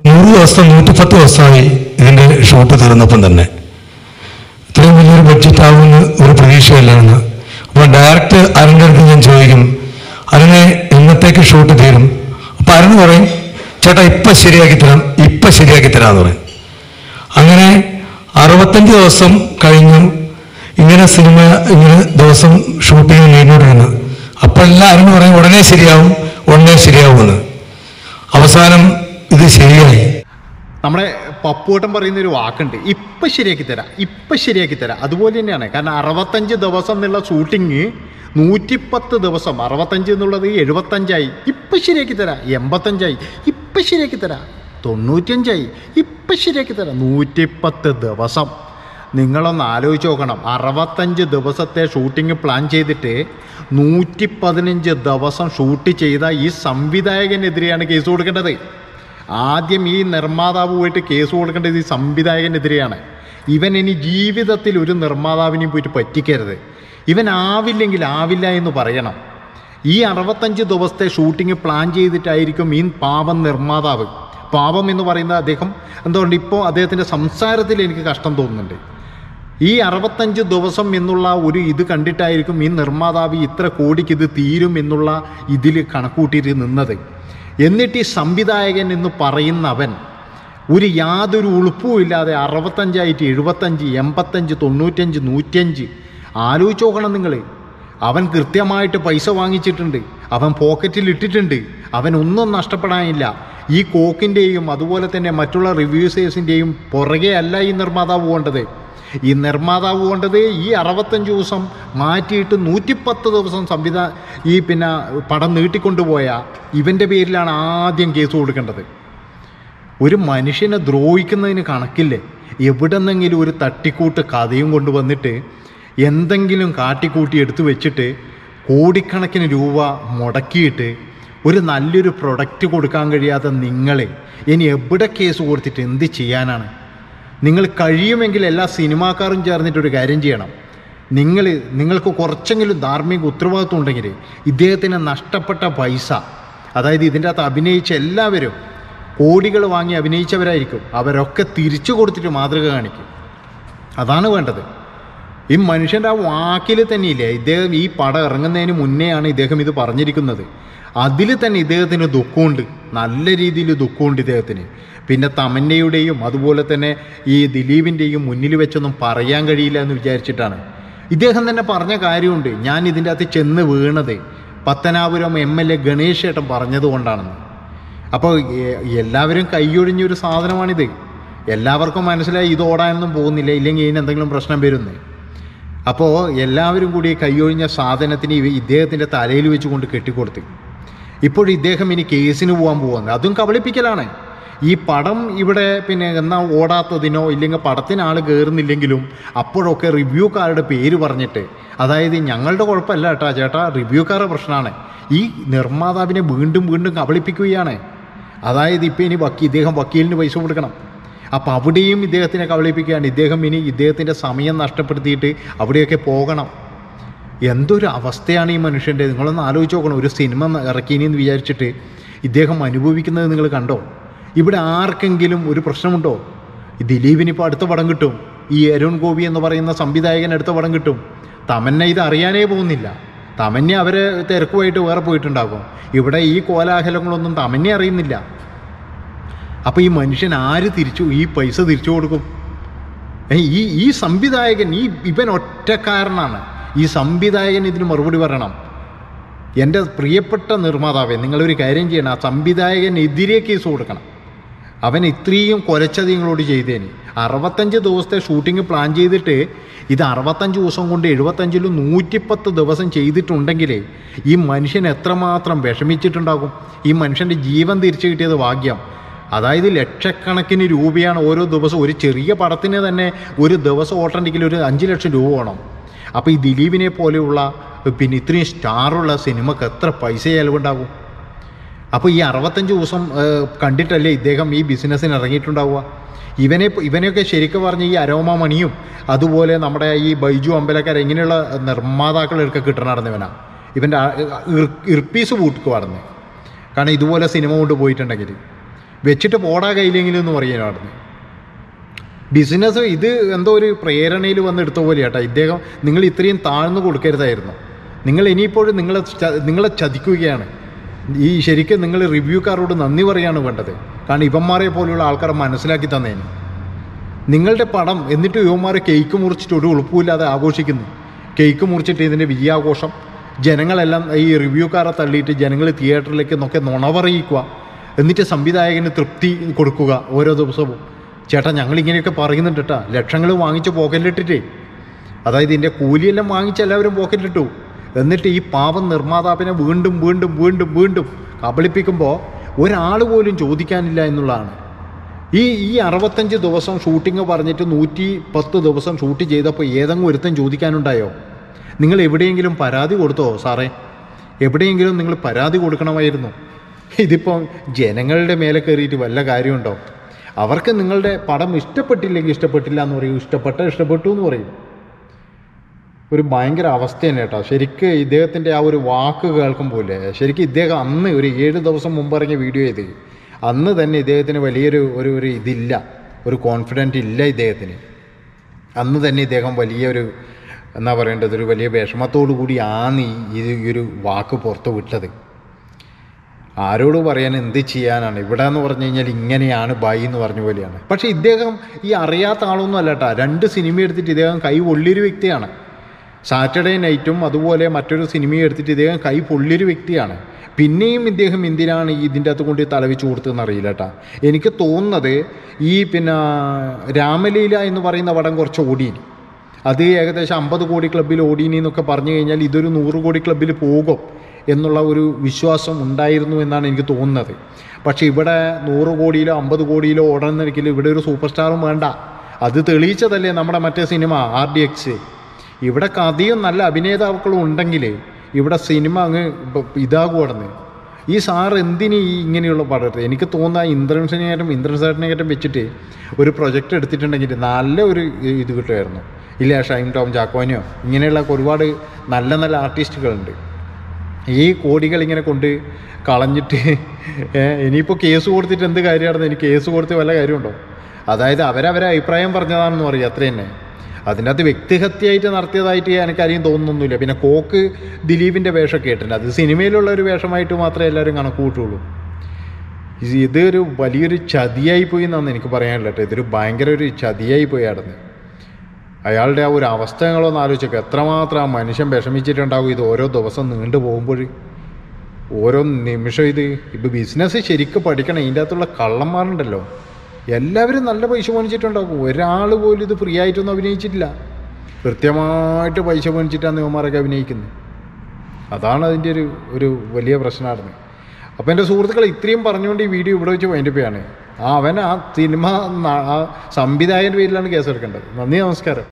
നൂറ് ദിവസം നൂറ്റിപ്പത്ത് ദിവസമായി ഇതിന്റെ ഷൂട്ട് തീർന്നപ്പം തന്നെ ഇത്രയും വലിയൊരു ബഡ്ജറ്റ് ആവുമെന്ന് ഒരു പ്രതീക്ഷയില്ലായിരുന്നു അപ്പോൾ ഡയറക്റ്റ് അരുണിൻ്റെ അടുത്ത് ഞാൻ ചോദിക്കും അരുണെ എന്നത്തേക്ക് ഷൂട്ട് തീരും അപ്പോൾ അരുൺ പറയും ചേട്ടാ ഇപ്പം ശരിയാക്കി തരാം ഇപ്പം ശരിയാക്കി തരാമെന്ന് പറയും അങ്ങനെ അറുപത്തഞ്ച് ദിവസം കഴിഞ്ഞു ഇങ്ങനെ സിനിമ ഇങ്ങനെ ദിവസം ഷൂട്ടിങ് നീണ്ടോണ്ടിരുന്നു അപ്പോൾ എല്ലാവരും പറയും ഉടനെ ശരിയാവും ഉടനെ ശരിയാവുമെന്ന് അവസാനം ഇത് ശരിയായി നമ്മുടെ പപ്പുവട്ടം പറയുന്ന ഒരു വാക്കുണ്ട് ഇപ്പം ശരിയാക്കി തരാം ഇപ്പം ശരിയാക്കി തരാം അതുപോലെ തന്നെയാണ് കാരണം അറുപത്തഞ്ച് ദിവസം എന്നുള്ള ഷൂട്ടിങ് നൂറ്റിപ്പത്ത് ദിവസം അറുപത്തഞ്ച് എന്നുള്ളത് എഴുപത്തഞ്ചായി ഇപ്പം ശരിയാക്കി തരാം എൺപത്തഞ്ചായി ഇപ്പം ശരിയാക്കി തരാം തൊണ്ണൂറ്റഞ്ചായി ഇപ്പം ശരിയാക്കി തരാം നൂറ്റിപ്പത്ത് ദിവസം നിങ്ങളൊന്ന് ആലോചിച്ച് നോക്കണം അറുപത്തഞ്ച് ദിവസത്തെ ഷൂട്ടിംഗ് പ്ലാൻ ചെയ്തിട്ട് നൂറ്റി പതിനഞ്ച് ദിവസം ഷൂട്ട് ചെയ്ത ഈ സംവിധായകനെതിരെയാണ് കേസ് കൊടുക്കേണ്ടത് ആദ്യം ഈ നിർമ്മാതാവ് പോയിട്ട് കേസ് കൊടുക്കേണ്ടത് ഈ സംവിധായകനെതിരെയാണ് ഇവൻ ഇനി ജീവിതത്തിൽ ഒരു നിർമ്മാതാവിനെയും പോയിട്ട് പറ്റിക്കരുത് ഇവൻ ആവില്ലെങ്കിൽ ആവില്ല എന്ന് പറയണം ഈ അറുപത്തഞ്ച് ദിവസത്തെ ഷൂട്ടിംഗ് പ്ലാൻ ചെയ്തിട്ടായിരിക്കും ഈ പാവം നിർമ്മാതാവ് പാവം എന്ന് പറയുന്ന അദ്ദേഹം എന്തുകൊണ്ട് ഇപ്പോൾ അദ്ദേഹത്തിൻ്റെ സംസാരത്തിൽ എനിക്ക് കഷ്ടം തോന്നുന്നുണ്ട് ഈ അറുപത്തഞ്ച് ദിവസം എന്നുള്ള ഒരു ഇത് കണ്ടിട്ടായിരിക്കും ഈ നിർമ്മാതാവ് ഇത്ര കോടിക്ക് ഇത് തീരും എന്നുള്ള ഇതിൽ കണക്കൂട്ടിയിട്ട് നിന്നത് എന്നിട്ട് ഈ സംവിധായകൻ എന്ന് പറയുന്നവൻ ഒരു യാതൊരു ഉളുപ്പും ഇല്ലാതെ അറുപത്തഞ്ചായിട്ട് എഴുപത്തഞ്ച് എൺപത്തഞ്ച് തൊണ്ണൂറ്റഞ്ച് നൂറ്റഞ്ച് ആലോചിച്ച് നോക്കണം നിങ്ങൾ അവൻ കൃത്യമായിട്ട് പൈസ വാങ്ങിച്ചിട്ടുണ്ട് അവൻ പോക്കറ്റിൽ ഇട്ടിട്ടുണ്ട് അവൻ ഒന്നും നഷ്ടപ്പെടാനില്ല ഈ കോക്കിൻ്റെയും അതുപോലെ തന്നെ മറ്റുള്ള റിവ്യൂസേഴ്സിൻ്റെയും പുറകെ അല്ല ഈ നിർമ്മാതാവ് പോകേണ്ടത് ഈ നിർമ്മാതാവ് കൊണ്ടത് ഈ അറുപത്തഞ്ച് ദിവസം മാറ്റിയിട്ട് നൂറ്റിപ്പത്ത് ദിവസം സംവിധാ ഈ പിന്നെ പടം നീട്ടിക്കൊണ്ടുപോയ ഇവൻ്റെ പേരിലാണ് ആദ്യം കേസ് കൊടുക്കേണ്ടത് ഒരു മനുഷ്യനെ ദ്രോഹിക്കുന്നതിന് കണക്കില്ലേ എവിടെന്നെങ്കിലും ഒരു തട്ടിക്കൂട്ട് കഥയും കൊണ്ടുവന്നിട്ട് എന്തെങ്കിലും കാട്ടിക്കൂട്ടി എടുത്തു വെച്ചിട്ട് കോടിക്കണക്കിന് രൂപ മുടക്കിയിട്ട് ഒരു നല്ലൊരു പ്രൊഡക്റ്റ് കൊടുക്കാൻ കഴിയാത്ത നിങ്ങളെ ഇനി എവിടെ കേസ് കൊടുത്തിട്ട് എന്ത് ചെയ്യാനാണ് നിങ്ങൾ കഴിയുമെങ്കിൽ എല്ലാ സിനിമാക്കാരും ചേർന്നിട്ട് ഒരു കാര്യം ചെയ്യണം നിങ്ങൾ നിങ്ങൾക്ക് കുറച്ചെങ്കിലും ധാർമ്മിക ഉത്തരവാദിത്വം ഉണ്ടെങ്കിൽ ഇദ്ദേഹത്തിന് നഷ്ടപ്പെട്ട പൈസ അതായത് ഇതിൻ്റെ അകത്ത് അഭിനയിച്ച എല്ലാവരും കോടികൾ വാങ്ങി അഭിനയിച്ചവരായിരിക്കും അവരൊക്കെ തിരിച്ചു കൊടുത്തിട്ട് മാതൃക കാണിക്കും അതാണ് വേണ്ടത് ഈ മനുഷ്യൻ്റെ ആ വാക്കിൽ തന്നെയില്ലേ ഇദ്ദേഹം ഈ പടം ഇറങ്ങുന്നതിന് മുന്നെയാണ് ഇദ്ദേഹം ഇത് പറഞ്ഞിരിക്കുന്നത് അതിൽ തന്നെ ഇദ്ദേഹത്തിന് ദുഃഖമുണ്ട് നല്ല രീതിയിൽ ദുഃഖമുണ്ട് ഇദ്ദേഹത്തിന് പിന്നെ തമന്നയുടെയും അതുപോലെ തന്നെ ഈ ദിലീപിൻ്റെയും മുന്നിൽ വെച്ചൊന്നും പറയാൻ കഴിയില്ല എന്ന് വിചാരിച്ചിട്ടാണ് ഇദ്ദേഹം തന്നെ പറഞ്ഞ കാര്യമുണ്ട് ഞാൻ ഇതിൻ്റെ അകത്ത് ചെന്ന് വീണത് Pathanapuram M L A Ganesh ഏട്ടൻ പറഞ്ഞതുകൊണ്ടാണെന്ന് അപ്പോൾ എ- എല്ലാവരും കൈയൊഴിഞ്ഞൊരു സാധനമാണിത് എല്ലാവർക്കും മനസ്സിലായി ഇത് ഓടാനൊന്നും പോകുന്നില്ല ഇല്ലെങ്കിൽ ഇതിന് എന്തെങ്കിലും പ്രശ്നം വരുന്നു അപ്പോൾ എല്ലാവരും കൂടി കൈയൊഴിഞ്ഞ സാധനത്തിന് ഇവ- ഇദ്ദേഹത്തിൻ്റെ തലയിൽ വെച്ചുകൊണ്ട് കെട്ടിക്കൊടുത്ത് ഇപ്പോൾ ഇദ്ദേഹം ഇനി കേസിന് പോകാൻ പോകുന്നത് അതും കബളിപ്പിക്കലാണ് ഈ പടം ഇവിടെ പിന്നെ എന്നാ ഓടാത്തതിനോ ഇല്ലെങ്കിൽ പടത്തിന് ആൾ കയറുന്നില്ലെങ്കിലും അപ്പോഴൊക്കെ റിവ്യൂക്കാരുടെ പേര് പറഞ്ഞിട്ട് അതായത് ഞങ്ങളുടെ കുഴപ്പമല്ല കേട്ടാ ചേട്ടാ റിവ്യൂക്കാരുടെ പ്രശ്നമാണ് ഈ നിർമ്മാതാവിനെ വീണ്ടും വീണ്ടും കബളിപ്പിക്കുകയാണ് അതായത് ഇപ്പം ഇനി വക്കീ ഇദ്ദേഹം വക്കീലിന് പൈസ കൊടുക്കണം അപ്പോൾ അവിടെയും ഇദ്ദേഹത്തിനെ കബളിപ്പിക്കുകയാണ് ഇദ്ദേഹം ഇനി ഇദ്ദേഹത്തിൻ്റെ സമയം നഷ്ടപ്പെടുത്തിയിട്ട് അവിടെയൊക്കെ പോകണം എന്തൊരു അവസ്ഥയാണ് ഈ മനുഷ്യൻ്റെ നിങ്ങളൊന്ന് ആലോചിച്ച് നോക്കണം ഒരു സിനിമ ഇറക്കിയെന്ന് വിചാരിച്ചിട്ട് ഇദ്ദേഹം അനുഭവിക്കുന്നത് നിങ്ങൾ കണ്ടോ ഇവിടെ ആർക്കെങ്കിലും ഒരു പ്രശ്നമുണ്ടോ ഈ ദിലീപിന് ഇപ്പോൾ അടുത്ത പടം കിട്ടും ഈ അരുൺ ഗോപി എന്ന് പറയുന്ന സംവിധായകൻ അടുത്ത പടം കിട്ടും തമന്ന ഇത് അറിയാനേ പോകുന്നില്ല തമന്നെ അവരെ തിരക്കുമായിട്ട് വേറെ പോയിട്ടുണ്ടാകും ഇവിടെ ഈ കോലാഹലങ്ങളൊന്നും തമന്നെ അറിയുന്നില്ല അപ്പോൾ ഈ മനുഷ്യൻ ആര് തിരിച്ചു ഈ പൈസ തിരിച്ചു കൊടുക്കും ഏ, ഈ ഈ സംവിധായകൻ ഈ ഇവൻ ഒറ്റക്കാരനാണ് ഈ സംവിധായകൻ ഇതിന് മറുപടി പറയണം എൻ്റെ പ്രിയപ്പെട്ട നിർമ്മാതാവെ നിങ്ങളൊരു കാര്യം ചെയ്യണം ആ സംവിധായകനെതിരെ കേസ് കൊടുക്കണം അവൻ ഇത്രയും കൊലച്ചതിങ്ങളോട് ചെയ്തേന് അറുപത്തഞ്ച് ദിവസത്തെ ഷൂട്ടിംഗ് പ്ലാൻ ചെയ്തിട്ട് ഇത് അറുപത്തഞ്ച് ദിവസം കൊണ്ട് എഴുപത്തഞ്ചിലും നൂറ്റിപ്പത്ത് ദിവസം ചെയ്തിട്ടുണ്ടെങ്കിൽ ഈ മനുഷ്യൻ എത്രമാത്രം വിഷമിച്ചിട്ടുണ്ടാകും ഈ മനുഷ്യൻ്റെ ജീവൻ തിരിച്ചു കിട്ടിയത് ഭാഗ്യം അതായത് ലക്ഷക്കണക്കിന് രൂപയാണ് ഓരോ ദിവസവും ഒരു ചെറിയ പടത്തിന് തന്നെ ഒരു ദിവസം ഓട്ടണ്ടെങ്കിൽ ഒരു അഞ്ച് ലക്ഷം രൂപ വേണം അപ്പോൾ ഈ ദിലീപിനെ പോലെയുള്ള പിന്നെ ഇത്രയും സ്റ്റാറുള്ള സിനിമക്ക് എത്ര പൈസ ചിലവുണ്ടാകും അപ്പോൾ ഈ അറുപത്തഞ്ച് ദിവസം ഏഹ്, കണ്ടിട്ടല്ലേ ഇദ്ദേഹം ഈ ബിസിനസ്സിന് ഇറങ്ങിയിട്ടുണ്ടാവുക ഇവനെ ഇവനെയൊക്കെ ശരിക്കും പറഞ്ഞ ഈ അരോമ മണിയും അതുപോലെ നമ്മുടെ ഈ ബൈജു അമ്പലക്കര ഇങ്ങനെയുള്ള നിർമ്മാതാക്കളൊക്കെ കിട്ടണമായിരുന്നവനാ ഇവൻ്റെ ഇർപ്പീസ് പൂട്ടുക്കുമായിരുന്നു കാരണം ഇതുപോലെ സിനിമ കൊണ്ട് പോയിട്ടുണ്ടെങ്കിൽ വെച്ചിട്ട് പോടാ കയ്യിലെങ്കിലും എന്ന് പറയുന്നു അവിടുന്ന് ബിസിനസ് ഇത് എന്തോ ഒരു പ്രേരണയിൽ വന്ന് എടുത്ത പോലെ കേട്ടോ ഇദ്ദേഹം നിങ്ങൾ ഇത്രയും താഴ്ന്നു കൊടുക്കരുതായിരുന്നു നിങ്ങൾ ഇനിയിപ്പോഴും നിങ്ങളെ ച- നിങ്ങളെ ചതിക്കുകയാണ് ഈ ശരിക്കും നിങ്ങൾ റിവ്യൂക്കാരോട് നന്ദി പറയാണ് വേണ്ടത് കാരണം ഇവന്മാരെ പോലെയുള്ള ആൾക്കാരെ മനസ്സിലാക്കി തന്നേന് നിങ്ങളുടെ പടം എന്നിട്ട് യുവന്മാർ കേക്ക് മുറിച്ചിട്ട് ഒരു ഉളുപ്പുമില്ലാതെ ആഘോഷിക്കുന്നു കേക്ക് മുറിച്ചിട്ട് ഇതിൻ്റെ വിജയാഘോഷം ജനങ്ങളെല്ലാം ഈ റിവ്യൂക്കാരെ തള്ളിയിട്ട് ജനങ്ങൾ തിയേറ്ററിലേക്ക് നോക്കെ നുണ പറയിക്കുക എന്നിട്ട് സംവിധായകന് തൃപ്തി കൊടുക്കുക ഓരോ ദിവസവും ചേട്ടാ ഞങ്ങൾ ഇങ്ങനെയൊക്കെ പറയുന്നുണ്ട് കേട്ടാ ലക്ഷങ്ങൾ വാങ്ങിച്ച് പോക്കറ്റിലിട്ടിട്ടേ അതായത് ഇതിൻ്റെ കൂലിയെല്ലാം വാങ്ങിച്ച് എല്ലാവരും പോക്കറ്റിലിട്ടു എന്നിട്ട് ഈ പാവം നിർമ്മാതാവിനെ വീണ്ടും വീണ്ടും വീണ്ടും വീണ്ടും കബളിപ്പിക്കുമ്പോൾ ഒരാൾ പോലും ചോദിക്കാനില്ല എന്നുള്ളതാണ് ഈ ഈ അറുപത്തഞ്ച് ദിവസം ഷൂട്ടിംഗ് പറഞ്ഞിട്ട് നൂറ്റി പത്ത് ദിവസം ഷൂട്ട് ചെയ്തപ്പോൾ ഏതെങ്കിലും ഒരുത്തൻ ചോദിക്കാനുണ്ടായോ നിങ്ങൾ എവിടെയെങ്കിലും പരാതി കൊടുത്തോ സാറേ എവിടെയെങ്കിലും നിങ്ങൾ പരാതി കൊടുക്കണമായിരുന്നു ഇതിപ്പോൾ ജനങ്ങളുടെ മേലെ കയറിയിട്ട് വല്ല കാര്യമുണ്ടോ അവർക്ക് നിങ്ങളുടെ പടം ഇഷ്ടപ്പെട്ടില്ലെങ്കിൽ ഇഷ്ടപ്പെട്ടില്ല എന്ന് പറയും ഇഷ്ടപ്പെട്ട ഇഷ്ടപ്പെട്ടു എന്ന് പറയും ഒരു ഭയങ്കര അവസ്ഥ തന്നെ കേട്ടോ ശരിക്ക് ഇദ്ദേഹത്തിൻ്റെ ആ ഒരു വാക്ക് കേൾക്കുമ്പോലെ ശരിക്കും ഇദ്ദേഹം അന്ന് ഒരു ഏഴ് ദിവസം മുമ്പ് ഇറങ്ങിയ വീഡിയോ ചെയ്ത് അന്ന് തന്നെ ഇദ്ദേഹത്തിന് വലിയൊരു ഒരു ഒരു ഇതില്ല ഒരു കോൺഫിഡൻറ്റ് ഇല്ല ഇദ്ദേഹത്തിന് അന്ന് തന്നെ ഇദ്ദേഹം വലിയൊരു എന്നാ പറയേണ്ടത് ഒരു വലിയ വിഷമത്തോടു കൂടി ആണ് ഈ ഇത് ഈ ഒരു വാക്ക് പുറത്ത് വിട്ടത് ആരോട് പറയാൻ എന്ത് ചെയ്യാനാണ് ഇവിടെ എന്ന് പറഞ്ഞു കഴിഞ്ഞാൽ ഇങ്ങനെയാണ് ബായി എന്ന് പറഞ്ഞ പോലെയാണ് പക്ഷേ ഇദ്ദേഹം ഈ അറിയാത്ത ആളൊന്നും അല്ല കേട്ടോ രണ്ട് സിനിമ എടുത്തിട്ട് ഇദ്ദേഹം കൈ പൊള്ളിയൊരു വ്യക്തിയാണ് സാറ്റർഡേ നൈറ്റും അതുപോലെ മറ്റൊരു സിനിമയും എടുത്തിട്ട് ഇദ്ദേഹം കൈ പൊള്ളിയൊരു വ്യക്തിയാണ് പിന്നെയും ഇദ്ദേഹം എന്തിനാണ് ഈ ഇതിൻ്റെ അകത്ത് കൊണ്ട് തലവെച്ച് കൊടുത്തതെന്ന് അറിയില്ല കേട്ടാ എനിക്ക് തോന്നുന്നത് ഈ പിന്നെ രാമലീല എന്ന് പറയുന്ന പടം കുറച്ച് ഓടീനി അത് ഏകദേശം അമ്പത് കോടി ക്ലബ്ബിൽ ഓടീനി എന്നൊക്കെ പറഞ്ഞു കഴിഞ്ഞാൽ ഇതൊരു നൂറ് കോടി ക്ലബ്ബിൽ പോകും എന്നുള്ള ഒരു വിശ്വാസം ഉണ്ടായിരുന്നു എന്നാണ് എനിക്ക് തോന്നുന്നത് പക്ഷേ ഇവിടെ നൂറ് കോടിയിലോ അമ്പത് കോടിയിലോ ഓടണമെന്നിരിക്കില്ല ഇവിടെ ഒരു സൂപ്പർ സ്റ്റാറും വേണ്ട അത് തെളിയിച്ചതല്ലേ നമ്മുടെ മറ്റേ സിനിമ ആർ ഡി എക്സ് ഇവിടെ കഥയും നല്ല അഭിനേതാക്കളും ഉണ്ടെങ്കിൽ ഇവിടെ സിനിമ അങ്ങ് ഇപ്പൊ ഇതാകുവാണെന്ന് ഈ സാർ എന്തിന് ഈ ഇങ്ങനെയുള്ള പടത്ത് എനിക്ക് തോന്നുന്ന ഇന്ദ്രൻസിനെയായിട്ടും ഇന്ദ്രൻസേട്ടനെയായിട്ടും വെച്ചിട്ട് ഒരു പ്രൊജക്റ്റ് എടുത്തിട്ടുണ്ടെങ്കിൽ നല്ല ഒരു ഇത് കിട്ടുമായിരുന്നു ഇല്ല ഷൈം ടോം ചാക്കോനെയോ ഇങ്ങനെയുള്ള ഒരുപാട് നല്ല നല്ല ആർട്ടിസ്റ്റുകളുണ്ട് ഈ കോടികൾ ഇങ്ങനെ കൊണ്ട് കളഞ്ഞിട്ട് ഏ, ഇനിയിപ്പോൾ കേസ് കൊടുത്തിട്ട് എന്ത് കാര്യമാണെന്ന് എനിക്ക് കേസ് കൊടുത്ത് വല്ല കാര്യമുണ്ടോ അതായത് അവരവരെ അഭിപ്രായം പറഞ്ഞതാണെന്ന് പറയും അത്ര തന്നെ അതിൻ്റെ അകത്ത് വ്യക്തിഹത്യയായിട്ട് നടത്തിയതായിട്ട് എനിക്കാരെയും തോന്നുന്നൊന്നുമില്ല പിന്നെ കോക്ക് ദിലീപിൻ്റെ വേഷമൊക്കെ കേട്ടിട്ടുണ്ട് അത് സിനിമയിലുള്ള ഒരു വേഷമായിട്ട് മാത്രമേ എല്ലാവരും കണക്ക് കൂട്ടുള്ളൂ ഇത് ഇതൊരു വലിയൊരു ചതിയായി പോയി എന്നാണ് എനിക്ക് പറയാനുള്ളത് കേട്ടോ ഇതൊരു ഭയങ്കര ഒരു ചതിയായി പോയി ആടുന്നത് അയാളുടെ ആ ഒരു അവസ്ഥകളൊന്ന് ആലോചിച്ചൊക്കെ എത്രമാത്രം ആ മനുഷ്യൻ വിഷമിച്ചിട്ടുണ്ടാവും ഇത് ഓരോ ദിവസം നീണ്ടു പോകുമ്പോൾ ഓരോ നിമിഷം ഇത് ഇപ്പോൾ ബിസിനസ് ശരിക്കും പഠിക്കണം ഇതിൻ്റെ അകത്തുള്ള കള്ളന്മാരുണ്ടല്ലോ എല്ലാവരും നല്ല പൈസ മേടിച്ചിട്ടുണ്ടാകും ഒരാൾ പോലും ഇത് ഫ്രീ ആയിട്ടൊന്നും അഭിനയിച്ചിട്ടില്ല കൃത്യമായിട്ട് പൈസ മേടിച്ചിട്ടാണ് ഇവന്മാരൊക്കെ അഭിനയിക്കുന്നത് അതാണ് അതിൻ്റെ ഒരു ഒരു വലിയ പ്രശ്നമായിരുന്നു അപ്പോൾ എൻ്റെ സുഹൃത്തുക്കൾ ഇത്രയും പറഞ്ഞുകൊണ്ട് ഈ വീഡിയോ ഇവിടെ വെച്ച് വൈൻഡപ്പ് ചെയ്യാണ് ആ അവൻ ആ സിനിമ ന- ആ സംവിധായകൻ്റെ പേരിലാണ് കേസെടുക്കേണ്ടത് നന്ദി നമസ്കാരം